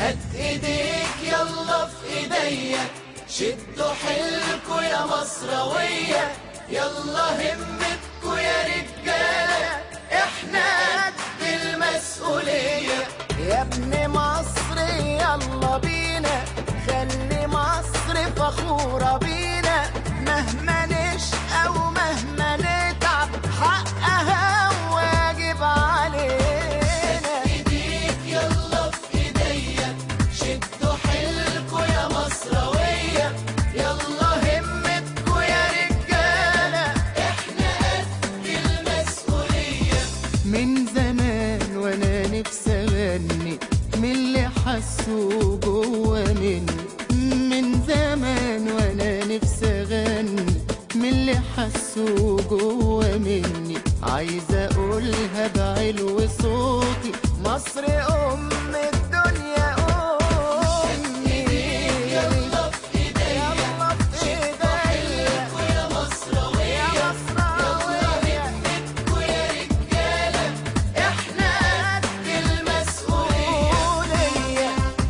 هات ايديك يلا في ايديا شدوا حيلكوا يا مصراوية يلا همتكوا يا رجالة احنا قد المسؤولية يا ابن مصر يلا بينا خلي مصر فخورة بينا مهما نشقى ومهما نتعب حقها واجب علينا ايديك يلا في ايديا شدوا حيلكوا يا مصراوية يلا همتكوا يا رجالة احنا قد المسؤولية من زمان وانا نفسي اغني من اللي حسوا جوا مني من زمان وانا نفسي اغني من اللي حسوا جوا مني عايز اقولها بعلو صوتي مصر ام الدنيا امي يلا في ايديا يلا في ايديا ويا مصراوية يا مصراوية همتكوا يا رجالة احنا قد المسؤولية مسؤولية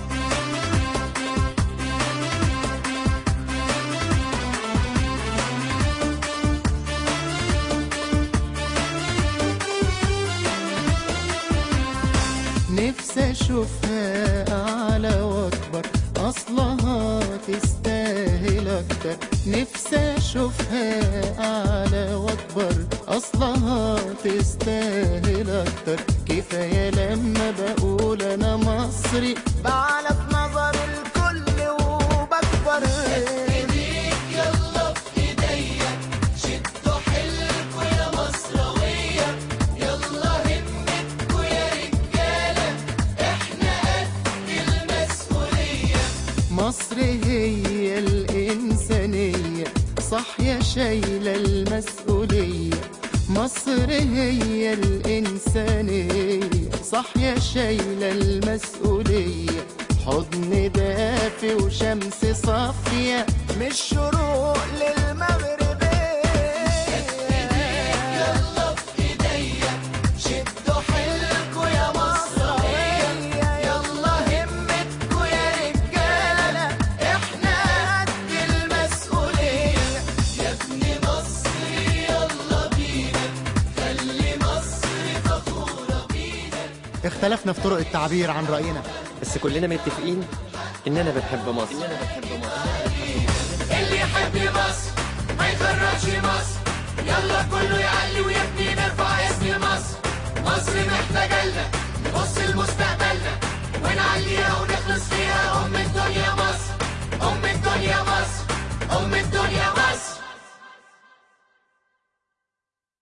نفسي اشوفها اعلى واكبر اصلها تستاهل اكتر نفسي اشوفها اعلى واكبر اصلها تستاهل اكتر كفايه لما بقول انا مصري بعلى في نظر الكل وبكبر ايديك يلا في ايديا شدوا حيلكوا يا مصراوية يلا همتكوا يا رجالة احنا قد المسؤولية مصر هي الإنسانية صح يا شايلة المسؤولية مصر هي الإنسانية صح يا شايلة المسؤولية حضن دافي وشمس صافية مش شروق للمغرب يلا في ايديا شدوا حيلكوا يا مصراوية يلا همتكوا يا رجالة احنا قد المسؤولية يا ابن مصر يلا بينا خلي مصر فخورة بينا اختلفنا في طرق التعبير عن رأينا بس كلنا متفقين اننا بنحب مصر اللي يحب مصر ما يكرهش مصر يلا كله يعلي ويبني نرفع اسم مصر مصر محتاجة لنا نبص لمستقبلنا ونعليها